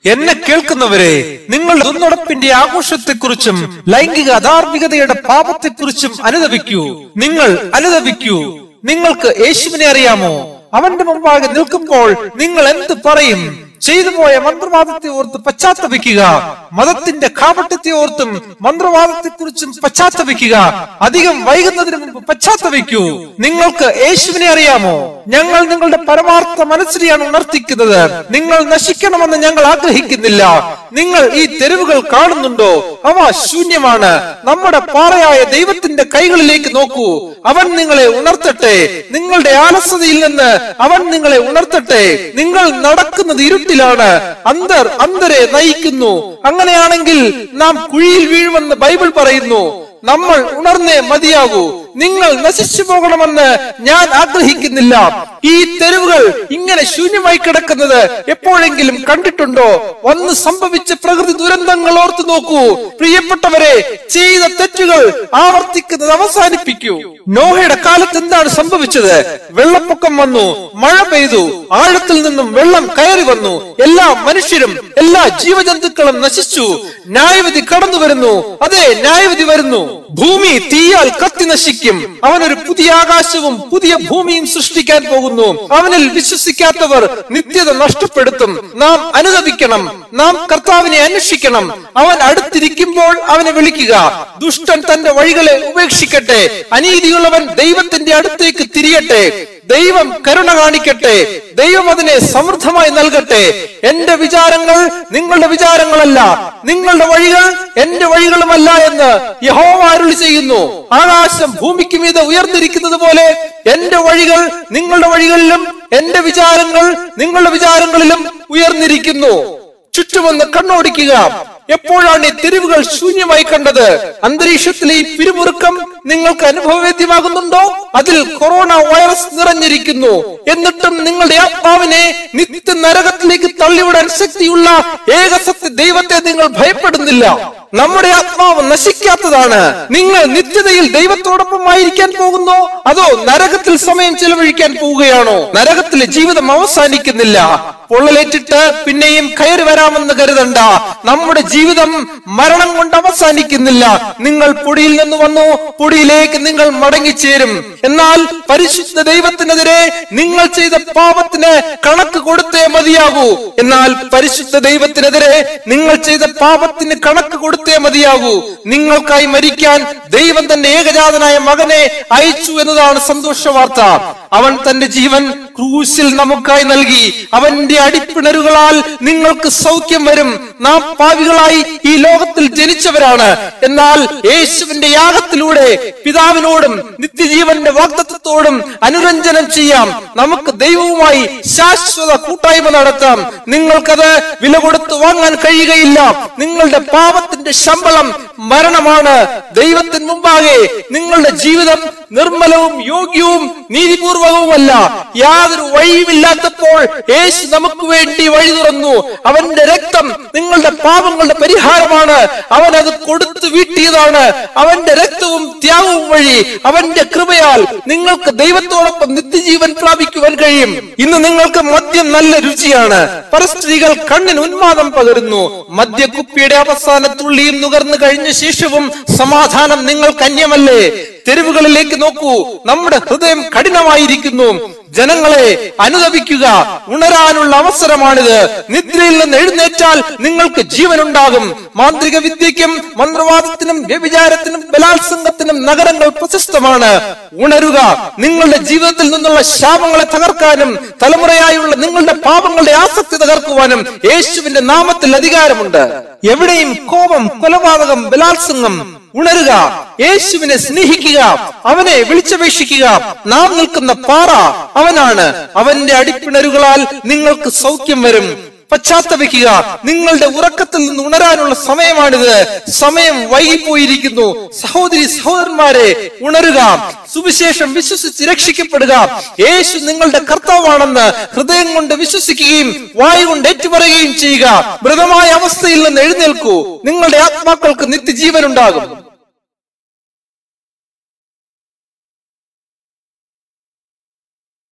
എന്നെ കേൾക്കുന്നവരെ നിങ്ങൾ ദുർനടപ്പിന്റെ ആഘോഷത്തെക്കുറിച്ചും ലൈംഗിക അധാർമികതയുടെ പാപത്തെക്കുറിച്ചും അനുദപിക്കൂ നിങ്ങൾ അനുദപിക്കൂ നിങ്ങൾക്ക് യേശുവിനെ അറിയാമോ അവന്റെ മുമ്പാകെ നിൽക്കുമ്പോൾ നിങ്ങൾ എന്ത് പറയും ചെയ്തു പോയ മന്ത്രവാദത്തെ ഓർത്ത് പശ്ചാത്തപിക്കുക മതത്തിന്റെ കാപട്യത്തെ ഓർത്തും മന്ത്രവാദത്തെക്കുറിച്ചും പശ്ചാത്തപിക്കുക അധികം വൈകുന്നതിന് മുമ്പ് പശ്ചാത്തപിക്കൂ നിങ്ങൾക്ക് യേശുവിനെ അറിയാമോ ഞങ്ങൾ നിങ്ങളുടെ പരമാർത്ഥ മനസ്സിനെയാണ് ഉണർത്തിക്കുന്നത് നിങ്ങൾ നശിക്കണമെന്ന് ഞങ്ങൾ ആഗ്രഹിക്കുന്നില്ല നിങ്ങൾ ഈ തെരുവുകൾ കാണുന്നുണ്ടോ അവ ശൂന്യമാണ് നമ്മുടെ പാറയായ ദൈവത്തിന്റെ കൈകളിലേക്ക് നോക്കൂ അവൻ നിങ്ങളെ ഉണർത്തട്ടെ നിങ്ങളുടെ ആലസ്യതയിൽ നിന്ന് അവൻ നിങ്ങളെ ഉണർത്തട്ടെ നിങ്ങൾ നടക്കുന്നത് ഇരുട്ടിലാണ് അന്തർ അന്തരെ നയിക്കുന്നു അങ്ങനെയാണെങ്കിൽ നാം കുഴിയിൽ വീഴുമെന്ന് ബൈബിൾ പറയുന്നു നമ്മൾ ഉണർന്നേ മതിയാകൂ നിങ്ങൾ നശിച്ചു പോകണമെന്ന് ഞാൻ ആഗ്രഹിക്കുന്നില്ല ഈ തെരുവുകൾ ഇങ്ങനെ ശൂന്യമായി കിടക്കുന്നത് എപ്പോഴെങ്കിലും കണ്ടിട്ടുണ്ടോ വന്ന് സംഭവിച്ച പ്രകൃതി ദുരന്തങ്ങൾ ഓർത്തു നോക്കൂ പ്രിയപ്പെട്ടവരെ ചെയ്ത തെറ്റുകൾ ആവർത്തിക്കുന്നത് അവസാനിപ്പിക്കൂ നോഹയുടെ കാലത്ത് എന്താണ് സംഭവിച്ചത് വെള്ളപ്പൊക്കം വന്നു മഴ പെയ്തു ആഴത്തിൽ നിന്നും വെള്ളം കയറി വന്നു എല്ലാ മനുഷ്യരും എല്ലാ ജീവജന്തുക്കളും നശിച്ചു ന്യായവിധി കടന്നു വരുന്നു അതെ ന്യായവിധി വരുന്നു ഭൂമി തീയാൽ കത്തി നശിക്കും അവനൊരു പുതിയ ആകാശവും പുതിയ ഭൂമിയും സൃഷ്ടിക്കാൻ പോകുന്നു അവനിൽ വിശ്വസിക്കാത്തവർ നിത്യത നഷ്ടപ്പെടുത്തും നാം അനുദപിക്കണം നാം കർത്താവിനെ അന്വേഷിക്കണം അവൻ അടുത്തിരിക്കുമ്പോൾ അവനെ വിളിക്കുക ദുഷ്ടൻ തന്റെ വഴികളെ ഉപേക്ഷിക്കട്ടെ അനീതിയുള്ളവൻ ദൈവത്തിന്റെ അടുത്തേക്ക് തിരിയട്ടെ ദൈവം കരുണ കാണിക്കട്ടെ ദൈവം അതിനെ സമൃദ്ധമായി നൽകട്ടെ എന്റെ വിചാരങ്ങൾ നിങ്ങളുടെ വിചാരങ്ങളല്ല നിങ്ങളുടെ വഴികൾ എന്റെ വഴികളുമല്ല എന്ന് യഹോവ അരുളി ചെയ്യുന്നു ആകാശം ഭൂമിക്ക് മീതെ ഉയർന്നിരിക്കുന്നത് പോലെ എന്റെ വഴികൾ നിങ്ങളുടെ വഴികളിലും എന്റെ വിചാരങ്ങൾ നിങ്ങളുടെ വിചാരങ്ങളിലും ഉയർന്നിരിക്കുന്നു ചുറ്റുമൊന്ന് കണ്ണോടിക്കുക എപ്പോഴാണ് ഈ തെരുവുകൾ ശൂന്യമായി കണ്ടത് അന്തരീക്ഷത്തിലെ ഈ പിരിമുറുക്കം നിങ്ങൾക്ക് അനുഭവവേദ്യമാകുന്നുണ്ടോ അതിൽ കൊറോണ വൈറസ് നിറഞ്ഞിരിക്കുന്നു എന്നിട്ടും നിങ്ങളുടെ ആത്മാവിനെ നിത്യ നരകത്തിലേക്ക് തള്ളിവിടാൻ ശക്തിയുള്ള ഏകസത്യ ദൈവത്തെ നിങ്ങൾ ഭയപ്പെടുന്നില്ല നമ്മുടെ ആത്മാവ് നശിക്കാത്തതാണ് നിങ്ങൾ നിത്യതയിൽ ദൈവത്തോടൊപ്പം ആയിരിക്കാൻ പോകുന്നോ അതോ നരകത്തിൽ സമയം ചെലവഴിക്കാൻ പോവുകയാണോ നരകത്തിലെ ജീവിതം അവസാനിക്കുന്നില്ല പൊള്ളലേറ്റിട്ട് പിന്നെയും കയറി വരാമെന്ന് കരുതണ്ട നമ്മുടെ ജീവിതം മരണം കൊണ്ട് അവസാനിക്കുന്നില്ല നിങ്ങൾ പൊടിയിൽ നിന്ന് വന്നു പൊടിയിലേക്ക് നിങ്ങൾ മടങ്ങിച്ചേരും എന്നാൽ പരിശുദ്ധ ദൈവത്തിനെതിരെ നിങ്ങൾ ചെയ്ത പാപത്തിന് കണക്ക് കൊടുത്തേ മതിയാകൂ എന്നാൽ പരിശുദ്ധ ദൈവത്തിനെതിരെ നിങ്ങൾ ചെയ്ത പാപത്തിന് കണക്ക് കൊടുത്തേ മതിയാകൂ നിങ്ങൾക്കായി മരിക്കാൻ ദൈവം തന്റെ ഏകജാതനായ മകനെ അയച്ചു എന്നതാണ് സന്തോഷ വാർത്ത അവൻ തന്റെ ജീവൻ ക്രൂശിൽ നമുക്കായി നൽകി അവന്റെ അടിപ്പിണരുകളാൽ നിങ്ങൾക്ക് സൗഖ്യം വരും നാം പാവികളായി ഈ ലോകത്തിൽ ജനിച്ചവരാണ് എന്നാൽ യേശുവിന്റെ യാഗത്തിലൂടെ പിതാവിനോടും നിത്യജീവന്റെ വാഗ്ദത്വത്തോടും അനുരഞ്ജനം ചെയ്യാം നമുക്ക് ദൈവവുമായി ശാശ്വത കൂട്ടായ്മ നടത്താം നിങ്ങൾക്കത് വില കൊടുത്ത് വാങ്ങാൻ കഴിയുകയില്ല നിങ്ങളുടെ പാപത്തിന്റെ ശമ്പളം മരണമാണ് ദൈവത്തിന് മുമ്പാകെ നിങ്ങളുടെ ജീവിതം നിർമ്മലവും യോഗ്യവും നീതിപൂർവകവുമല്ല യാതൊരു വഴിയുമില്ലാത്തപ്പോൾ യേശു നമുക്ക് വേണ്ടി വഴി തുറന്നു അവന്റെ രക്തം നിങ്ങളുടെ പാപങ്ങളുടെ പരിഹാരമാണ് അവൻ അത് കൊടുത്തു വീട്ടിയതാണ് അവന്റെ രക്തവും ത്യാഗവും വഴി അവന്റെ കൃപയാൽ നിങ്ങൾക്ക് ദൈവത്തോടൊപ്പം നിത്യജീവൻ പ്രാപിക്കുവാൻ കഴിയും ഇന്ന് നിങ്ങൾക്ക് മദ്യം നല്ല രുചിയാണ് പരസ്ത്രീകൾ കണ്ണിന് ഉന്മാദം പകരുന്നു മദ്യക്കുപ്പിയുടെ അവസാന തുള്ളിയും നുകർന്നു കഴിഞ്ഞ ശേഷവും സമാധാനം നിങ്ങൾക്ക് അന്യമല്ലേ തെരുവുകളിലേക്ക് നോക്കൂ നമ്മുടെ ഹൃദയം കഠിനമായിരിക്കുന്നു ജനങ്ങളെ അനുദപിക്കുക ഉണരാനുള്ള അവസരമാണിത് നിദ്രയിൽ നിന്ന് എഴുന്നേറ്റാൽ നിങ്ങൾക്ക് ജീവനുണ്ടാകും മാന്ത്രിക വിദ്യയ്ക്കും മന്ത്രവാദത്തിനും വ്യഭിചാരത്തിനും ബലാത്സംഗത്തിനും നഗരങ്ങൾ പ്രശസ്തമാണ് ഉണരുക നിങ്ങളുടെ ജീവിതത്തിൽ നിന്നുള്ള ശാപങ്ങളെ തകർക്കാനും തലമുറയായുള്ള നിങ്ങളുടെ പാപങ്ങളുടെ ആസക്തി തകർക്കുവാനും യേശുവിന്റെ നാമത്തിൽ അധികാരമുണ്ട് എവിടെയും കോപം കൊലപാതകം ബലാത്സംഗം ഉണരുക യേശുവിനെ സ്നേഹിക്കുക അവനെ വിളിച്ചപേക്ഷിക്കുക നാം നിൽക്കുന്ന പാറ അവനാണ് അവന്റെ അടിപ്പിണരുകളാൽ നിങ്ങൾക്ക് സൗഖ്യം വരും പശ്ചാത്തപിക്കുക നിങ്ങളുടെ ഉറക്കത്തിൽ നിന്ന് ഉണരാനുള്ള സമയമാണിത് സമയം വൈകിപ്പോയിരിക്കുന്നു സഹോദരി സഹോദരന്മാരെ ഉണരുക സുവിശേഷം വിശ്വസിച്ച് രക്ഷിക്കപ്പെടുക യേശു നിങ്ങളുടെ കർത്താവാണെന്ന് ഹൃദയം കൊണ്ട് വിശ്വസിക്കുകയും വായു കൊണ്ട് ഏറ്റുപറയുകയും ചെയ്യുക മൃതമായ അവസ്ഥയിൽ നിന്ന് എഴുന്നേൽക്കൂ നിങ്ങളുടെ ആത്മാക്കൾക്ക് നിത്യജീവൻ ഉണ്ടാകും